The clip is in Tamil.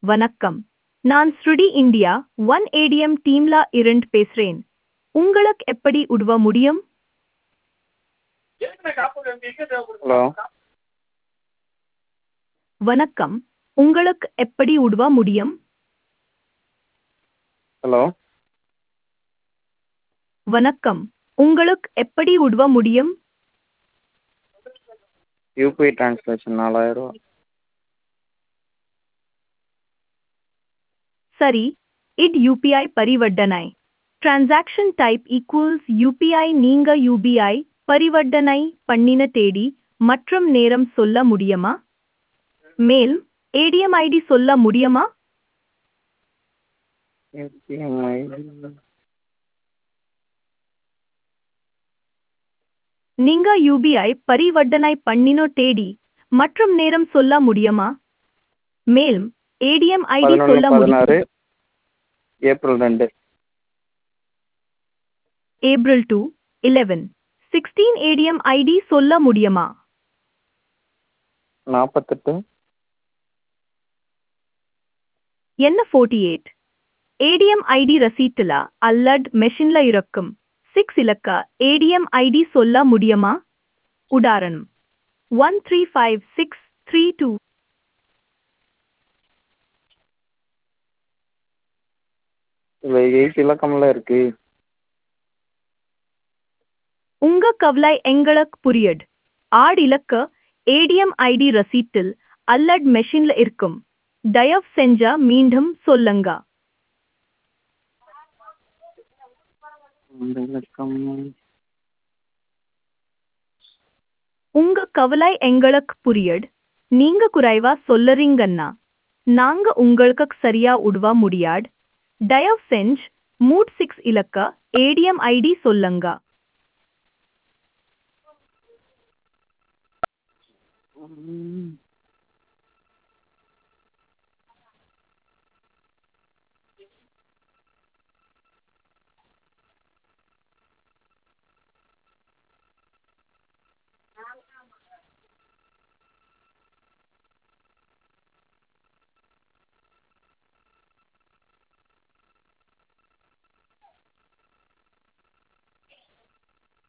வணக்கம் நான் ஸ்ருடி இந்தியா ஒன் ஏடிஎம் டீம்ல இருந்து பேசுறேன் உங்களுக்கு எப்படி உதவ முடியும் ஹலோ வணக்கம் உங்களுக்கு எப்படி உதவ முடியும் ஹலோ வணக்கம் உங்களுக்கு எப்படி உதவ முடியும் யூபிஐ டிரான்சாக்ஷன் நாலாயிரரூவா சரி இட் யூபிஐ பரிவர்த்தனை டிரான்சாக்ஷன் டைப் ஈக்குவல்ஸ் யூபிஐ நீங்க யூபிஐ பரிவர்த்தனை பண்ணின தேதி மற்றும் நேரம் சொல்ல முடியுமா மேல் ஏடிஎம் ஐடி சொல்ல முடியுமா ஏடிஎம் ஐடி நீங்க யூபிஐ பரிவர்த்தனை பண்ணினோ தேதி மற்றும் நேரம் சொல்ல முடியுமா மேலும் ஏடிஎம் ஐடி பதினொன்று சொல்ல முடியுமா பதினாறு ஏப்ரல் ரெண்டு April two eleven sixteen ATM ID சொல்ல முடியுமா நாற்பத்தெட்டு என்ன ஃபோர்ட்டி எயிட் ஏடிஎம் ஐடி ரசீட்டுல அல்லட் மெஷின்ல இருக்கும் சிக்ஸ் இலக்க ஏடிஎம் ஐடி சொல்ல முடியுமா உதாரணம் one three five six three two இல்லை எயிட் இலக்கம்ல இருக்கு உங்க கவலை எங்களுக்கு புரியட் ஆறு இலக்க ஏடிஎம் ஐடி ரசீட்டில் அல்லட் மெஷின்ல இருக்கும் தயவு செஞ்சா மீண்டும் சொல்லுங்க அந்த இலக்கம் உங்க கவலை எங்களுக்கு புரியட் நீங்க குறைவா சொல்லறீங்கன்னா நாங்க உங்களுக்கு சரியா உதவ முடியாட் தயவு செஞ்சு மூட் சிக்ஸ் இலக்க ஏடிஎம் ஐடி சொல்லுங்க ம்.